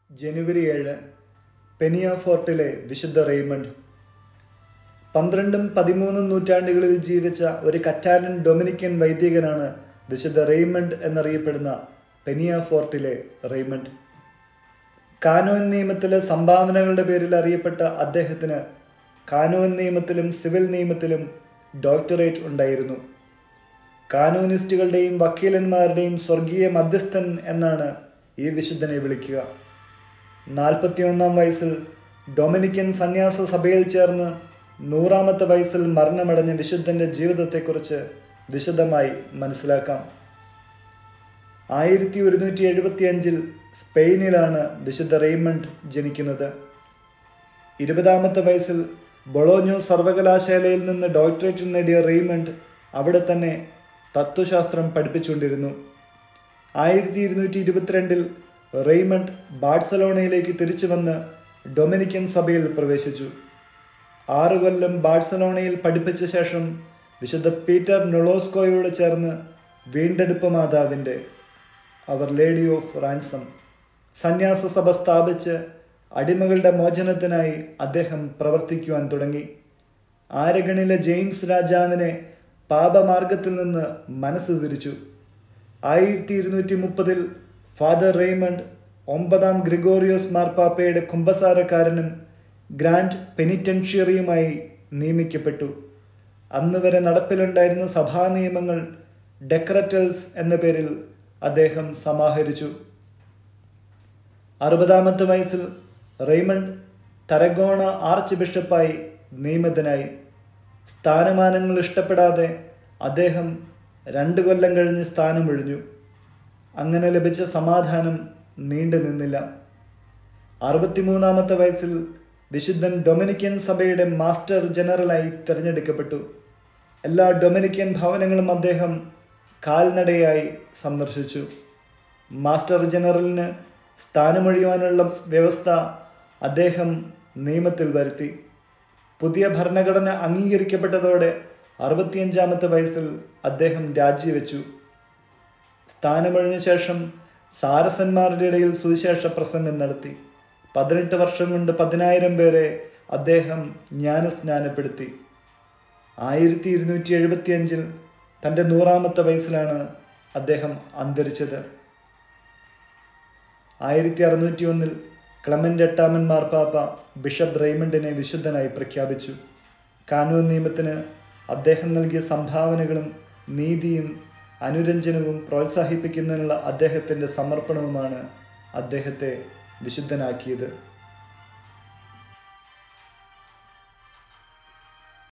ജനുവരി ഏഴ് പെനിയ ഫോർട്ടിലെ വിശുദ്ധ റെയ്മണ്ട് പന്ത്രണ്ടും പതിമൂന്നും നൂറ്റാണ്ടുകളിൽ ജീവിച്ച ഒരു കറ്റാലൻ ഡൊമിനിക്കൻ വൈദികനാണ് വിശുദ്ധ റെയ്മണ്ട് എന്നറിയപ്പെടുന്ന പെനിയ ഫോർട്ടിലെ റെയ്മണ്ട് കാനോൻ നിയമത്തിലെ സംഭാവനകളുടെ പേരിൽ അറിയപ്പെട്ട അദ്ദേഹത്തിന് കാനോൻ നിയമത്തിലും സിവിൽ നിയമത്തിലും ഡോക്ടറേറ്റ് ഉണ്ടായിരുന്നു കാനൂനിസ്റ്റുകളുടെയും വക്കീലന്മാരുടെയും സ്വർഗീയ മധ്യസ്ഥൻ എന്നാണ് ഈ വിശുദ്ധനെ വിളിക്കുക നാൽപ്പത്തിയൊന്നാം വയസ്സിൽ ഡൊമിനിക്കൻ സന്യാസ സഭയിൽ ചേർന്ന് നൂറാമത്തെ വയസ്സിൽ മരണമടഞ്ഞ വിശുദ്ധൻ്റെ ജീവിതത്തെക്കുറിച്ച് വിശദമായി മനസ്സിലാക്കാം ആയിരത്തി ഒരുന്നൂറ്റി എഴുപത്തി അഞ്ചിൽ സ്പെയിനിലാണ് വിശുദ്ധ റെയ്മണ്ട് ജനിക്കുന്നത് ഇരുപതാമത്തെ വയസ്സിൽ ബൊളോഞ്ഞോ സർവകലാശാലയിൽ നിന്ന് ഡോക്ടറേറ്റ് നേടിയ റെയ്മണ്ട് അവിടെ തന്നെ തത്വശാസ്ത്രം പഠിപ്പിച്ചുകൊണ്ടിരുന്നു ആയിരത്തി ഇരുന്നൂറ്റി ഇരുപത്തിരണ്ടിൽ റെയ്മണ്ട് ബാഴ്സലോണയിലേക്ക് തിരിച്ചു വന്ന് ഡൊമിനിക്കൻ സഭയിൽ പ്രവേശിച്ചു ആറു കൊല്ലം ബാഴ്സലോണയിൽ പഠിപ്പിച്ച ശേഷം വിശുദ്ധ പീറ്റർ നൊളോസ്കോയോട് ചേർന്ന് വീണ്ടെടുപ്പ് മാതാവിൻ്റെ അവർ ലേഡി ഓഫ് റാൻസം സന്യാസ സഭ സ്ഥാപിച്ച് അടിമകളുടെ മോചനത്തിനായി അദ്ദേഹം പ്രവർത്തിക്കുവാൻ തുടങ്ങി ആരഗണിലെ ജെയിംസ് രാജാവിനെ പാപമാർഗത്തിൽ നിന്ന് മനസ്സ് തിരിച്ചു ആയിരത്തി ഇരുന്നൂറ്റി മുപ്പതിൽ ഫാദർ റെയ്മണ്ട് ഒമ്പതാം ഗ്രിഗോറിയോസ് മാർപ്പാപ്പയുടെ കുംഭസാരക്കാരനും ഗ്രാൻഡ് പെനിറ്റൻഷ്യറിയുമായി നിയമിക്കപ്പെട്ടു അന്ന് വരെ നടപ്പിലുണ്ടായിരുന്ന സഭാ നിയമങ്ങൾ ഡെക്രറ്റൽസ് എന്ന പേരിൽ അദ്ദേഹം സമാഹരിച്ചു അറുപതാമത്തെ വയസ്സിൽ റെയ്മണ്ട് തരഗോണ ആർച്ച് ബിഷപ്പായി നിയമിതനായി സ്ഥാനമാനങ്ങൾ ഇഷ്ടപ്പെടാതെ അദ്ദേഹം രണ്ട് കൊല്ലം കഴിഞ്ഞ് സ്ഥാനമൊഴിഞ്ഞു അങ്ങനെ ലഭിച്ച സമാധാനം നീണ്ടു നിന്നില്ല അറുപത്തിമൂന്നാമത്തെ വയസ്സിൽ വിശുദ്ധൻ ഡൊമിനിക്കൻ സഭയുടെ മാസ്റ്റർ ജനറലായി തിരഞ്ഞെടുക്കപ്പെട്ടു എല്ലാ ഡൊമിനിക്കൻ ഭവനങ്ങളും അദ്ദേഹം കാൽനടയായി സന്ദർശിച്ചു മാസ്റ്റർ ജനറലിന് സ്ഥാനമൊഴിയുവാനുള്ള വ്യവസ്ഥ അദ്ദേഹം നിയമത്തിൽ വരുത്തി പുതിയ ഭരണഘടന അംഗീകരിക്കപ്പെട്ടതോടെ അറുപത്തിയഞ്ചാമത്തെ വയസ്സിൽ അദ്ദേഹം രാജിവെച്ചു സ്ഥാനമൊഴിഞ്ഞ ശേഷം സാരസന്മാരുടെ ഇടയിൽ സുവിശേഷ പ്രസംഗം നടത്തി പതിനെട്ട് വർഷം കൊണ്ട് പതിനായിരം പേരെ അദ്ദേഹം ജ്ഞാനസ്നാനപ്പെടുത്തി ആയിരത്തി ഇരുന്നൂറ്റി എഴുപത്തി അഞ്ചിൽ തൻ്റെ നൂറാമത്തെ വയസ്സിലാണ് അദ്ദേഹം അന്തരിച്ചത് ആയിരത്തി അറുന്നൂറ്റി ഒന്നിൽ ക്ലമൻ്റ് എട്ടാമൻ മാർപ്പാപ്പ ബിഷപ്പ് റെയ്മണ്ടിനെ വിശുദ്ധനായി പ്രഖ്യാപിച്ചു കാനൂൻ നിയമത്തിന് അദ്ദേഹം നൽകിയ സംഭാവനകളും നീതിയും അനുരഞ്ജനവും പ്രോത്സാഹിപ്പിക്കുന്നതിനുള്ള അദ്ദേഹത്തിൻ്റെ സമർപ്പണവുമാണ് അദ്ദേഹത്തെ വിശുദ്ധനാക്കിയത്